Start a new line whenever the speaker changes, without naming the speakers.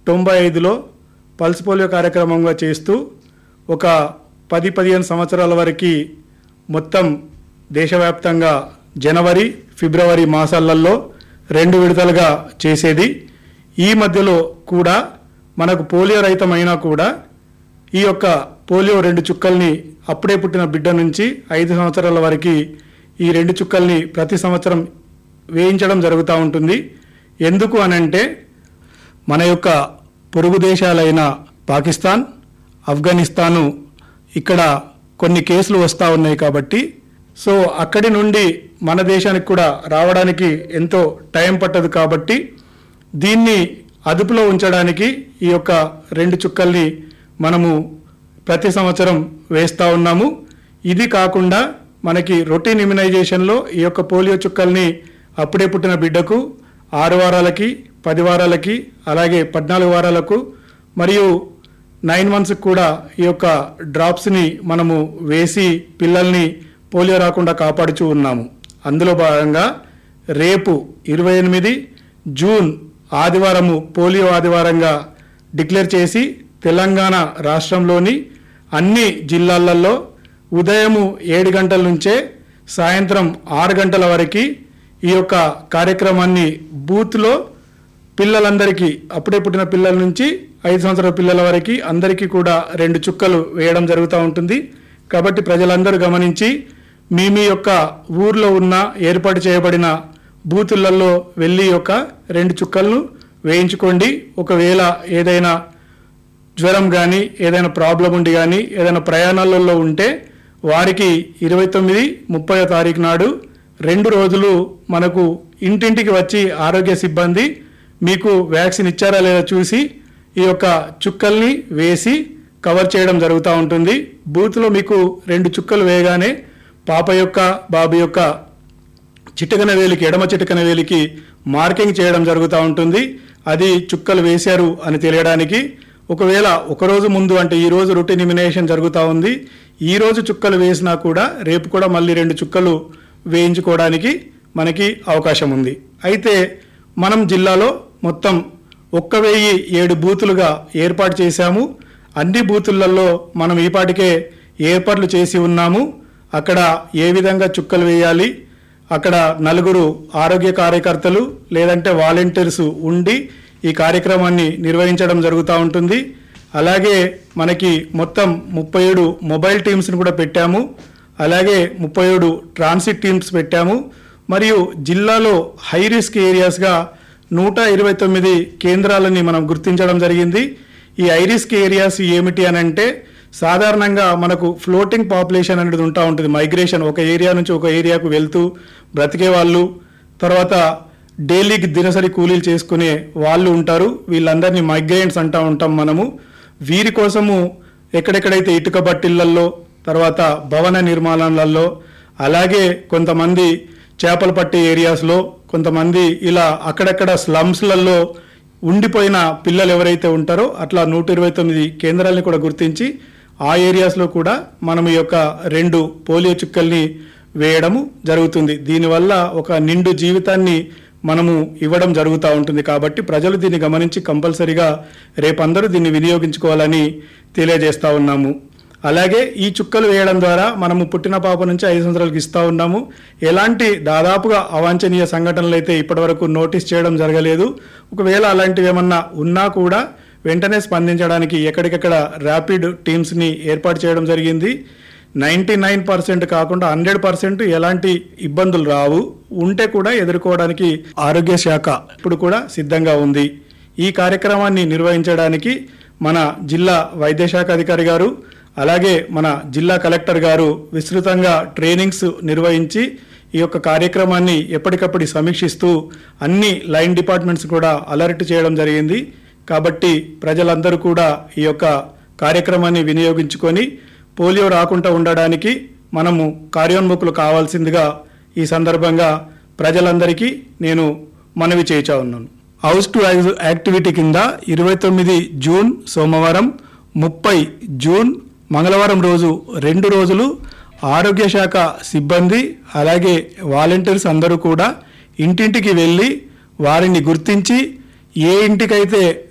తొంభై ఐదులో pulse polio కార్యక్రమంగా చేస్తూ ఒక పది పదిహేను సంవత్సరాల వరకు మొత్తం దేశవ్యాప్తంగా జనవరి ఫిబ్రవరి మాసాలలో రెండు విడతలుగా చేసేది ఈ మధ్యలో కూడా మనకు పోలియో రహితమైనా కూడా ఈ యొక్క పోలియో రెండు చుక్కల్ని అప్పుడే పుట్టిన బిడ్డ నుంచి ఐదు సంవత్సరాల వరకు ఈ రెండు చుక్కల్ని ప్రతి సంవత్సరం వేయించడం జరుగుతూ ఉంటుంది ఎందుకు అనంటే మన యొక్క పొరుగు దేశాలైన పాకిస్తాన్ ఆఫ్ఘనిస్తాను ఇక్కడ కొన్ని కేసులు వస్తూ ఉన్నాయి కాబట్టి సో అక్కడి నుండి మన దేశానికి కూడా రావడానికి ఎంతో టైం పట్టదు కాబట్టి దీన్ని అదుపులో ఉంచడానికి ఈ యొక్క రెండు చుక్కల్ని మనము ప్రతి సంవత్సరం వేస్తూ ఉన్నాము ఇది కాకుండా మనకి రొటీన్ ఇమ్యునైజేషన్లో ఈ యొక్క పోలియో చుక్కల్ని అప్పుడే పుట్టిన బిడ్డకు ఆరు వారాలకి పది వారాలకి అలాగే పద్నాలుగు వారాలకు మరియు నైన్ మంత్స్కి కూడా ఈ యొక్క డ్రాప్స్ని మనము వేసి పిల్లల్ని పోలియో రాకుండా కాపాడుచూ ఉన్నాము అందులో భాగంగా రేపు ఇరవై ఎనిమిది జూన్ ఆదివారము పోలియో ఆదివారంగా డిక్లేర్ చేసి తెలంగాణ రాష్ట్రంలోని అన్ని జిల్లాలలో ఉదయము ఏడు గంటల నుంచే సాయంత్రం ఆరు గంటల వరకు ఈ యొక్క కార్యక్రమాన్ని బూత్లో పిల్లలందరికీ అప్పుడే పుట్టిన పిల్లల నుంచి ఐదు సంవత్సరాల పిల్లల వరకు అందరికీ కూడా రెండు చుక్కలు వేయడం జరుగుతూ ఉంటుంది కాబట్టి ప్రజలందరూ గమనించి మీ మీ యొక్క ఊర్లో ఉన్న ఏర్పాటు చేయబడిన బూతులలో వెళ్ళి ఈ యొక్క రెండు చుక్కలను వేయించుకోండి ఒకవేళ ఏదైనా జ్వరం కానీ ఏదైనా ప్రాబ్లం ఉండి కానీ ఏదైనా ప్రయాణాలలో ఉంటే వారికి ఇరవై తొమ్మిది ముప్పై తారీఖు నాడు రెండు రోజులు మనకు ఇంటింటికి వచ్చి ఆరోగ్య సిబ్బంది మీకు వ్యాక్సిన్ ఇచ్చారా లేదా చూసి ఈ యొక్క చుక్కల్ని వేసి కవర్ చేయడం జరుగుతూ ఉంటుంది బూత్లో మీకు రెండు చుక్కలు వేయగానే పాప యొక్క బాబు యొక్క చిటికన వేలికి ఎడమ చిటికన వేలికి మార్కింగ్ చేయడం జరుగుతూ ఉంటుంది అది చుక్కలు వేశారు అని తెలియడానికి ఒకవేళ ఒకరోజు ముందు అంటే ఈ రోజు రొటీన్ ఇమినేషన్ జరుగుతూ ఉంది ఈ రోజు చుక్కలు వేసినా కూడా రేపు కూడా మళ్ళీ రెండు చుక్కలు వేయించుకోవడానికి మనకి అవకాశం ఉంది అయితే మనం జిల్లాలో మొత్తం ఒక్క వెయ్యి ఏడు బూతులుగా ఏర్పాటు చేశాము అన్ని బూతులలో మనం ఈపాటికే ఏర్పాట్లు చేసి ఉన్నాము అక్కడ ఏ విధంగా చుక్కలు వేయాలి అక్కడ నలుగురు ఆరోగ్య కార్యకర్తలు లేదంటే వాలంటీర్స్ ఉండి ఈ కార్యక్రమాన్ని నిర్వహించడం జరుగుతూ ఉంటుంది అలాగే మనకి మొత్తం ముప్పై ఏడు మొబైల్ టీమ్స్ని కూడా పెట్టాము అలాగే ముప్పై ఏడు ట్రాన్సిట్ టీమ్స్ పెట్టాము మరియు జిల్లాలో హై రిస్క్ ఏరియాస్గా నూట ఇరవై తొమ్మిది కేంద్రాలని మనం గుర్తించడం జరిగింది ఈ హై రిస్క్ ఏరియాస్ ఏమిటి అని అంటే సాధారణంగా మనకు ఫ్లోటింగ్ పాపులేషన్ అనేది ఉంటా ఉంటుంది మైగ్రేషన్ ఒక ఏరియా నుంచి ఒక ఏరియాకు వెళ్తూ బ్రతికే వాళ్ళు తర్వాత డైలీకి దినసరి కూలీలు చేసుకునే వాళ్ళు ఉంటారు వీళ్ళందరినీ మైగ్రెంట్స్ అంటూ ఉంటాం మనము వీరి కోసము ఎక్కడెక్కడైతే ఇటుక బట్టిళ్లల్లో తర్వాత భవన నిర్మాణాలలో అలాగే కొంతమంది చేపల పట్టే ఏరియాస్లో కొంతమంది ఇలా అక్కడక్కడ స్లమ్స్లలో ఉండిపోయిన పిల్లలు ఎవరైతే ఉంటారో అట్లా నూట ఇరవై తొమ్మిది కేంద్రాలని కూడా గుర్తించి ఆ ఏరియాస్లో కూడా మనం ఈ యొక్క రెండు పోలియో చుక్కల్ని వేయడము జరుగుతుంది దీనివల్ల ఒక నిండు జీవితాన్ని మనము ఇవ్వడం జరుగుతూ ఉంటుంది కాబట్టి ప్రజలు దీన్ని గమనించి కంపల్సరిగా రేపందరూ దీన్ని వినియోగించుకోవాలని తెలియజేస్తా ఉన్నాము అలాగే ఈ చుక్కలు వేయడం ద్వారా మనము పుట్టిన పాప నుంచి ఐదు సంవత్సరాలకు ఇస్తా ఉన్నాము ఎలాంటి దాదాపుగా అవాంఛనీయ సంఘటనలు అయితే ఇప్పటివరకు నోటీస్ చేయడం జరగలేదు ఒకవేళ అలాంటివి ఏమన్నా ఉన్నా కూడా వెంటనే స్పందించడానికి ఎక్కడికెక్కడ ర్యాపిడ్ టీమ్స్ని ఏర్పాటు చేయడం జరిగింది నైంటీ నైన్ పర్సెంట్ కాకుండా హండ్రెడ్ పర్సెంట్ ఎలాంటి ఇబ్బందులు రావు ఉంటే కూడా ఎదుర్కోవడానికి ఆరోగ్య శాఖ ఇప్పుడు కూడా సిద్ధంగా ఉంది ఈ కార్యక్రమాన్ని నిర్వహించడానికి మన జిల్లా వైద్య శాఖ అధికారి గారు అలాగే మన జిల్లా కలెక్టర్ గారు విస్తృతంగా ట్రైనింగ్స్ నిర్వహించి ఈ యొక్క కార్యక్రమాన్ని ఎప్పటికప్పుడు సమీక్షిస్తూ అన్ని లైన్ డిపార్ట్మెంట్స్ కూడా అలర్ట్ చేయడం జరిగింది కాబట్టి ప్రజలందరూ కూడా ఈ యొక్క కార్యక్రమాన్ని వినియోగించుకొని పోలియో రాకుండా ఉండడానికి మనము కార్యోన్ముఖులు కావాల్సిందిగా ఈ సందర్భంగా ప్రజలందరికీ నేను మనవి చేయిచా ఉన్నాను హౌస్ టు హౌస్ యాక్టివిటీ కింద ఇరవై తొమ్మిది జూన్ సోమవారం ముప్పై జూన్ మంగళవారం రోజు రెండు రోజులు ఆరోగ్య శాఖ సిబ్బంది అలాగే వాలంటీర్స్ అందరూ కూడా ఇంటింటికి వెళ్ళి వారిని గుర్తించి ఏ ఇంటికైతే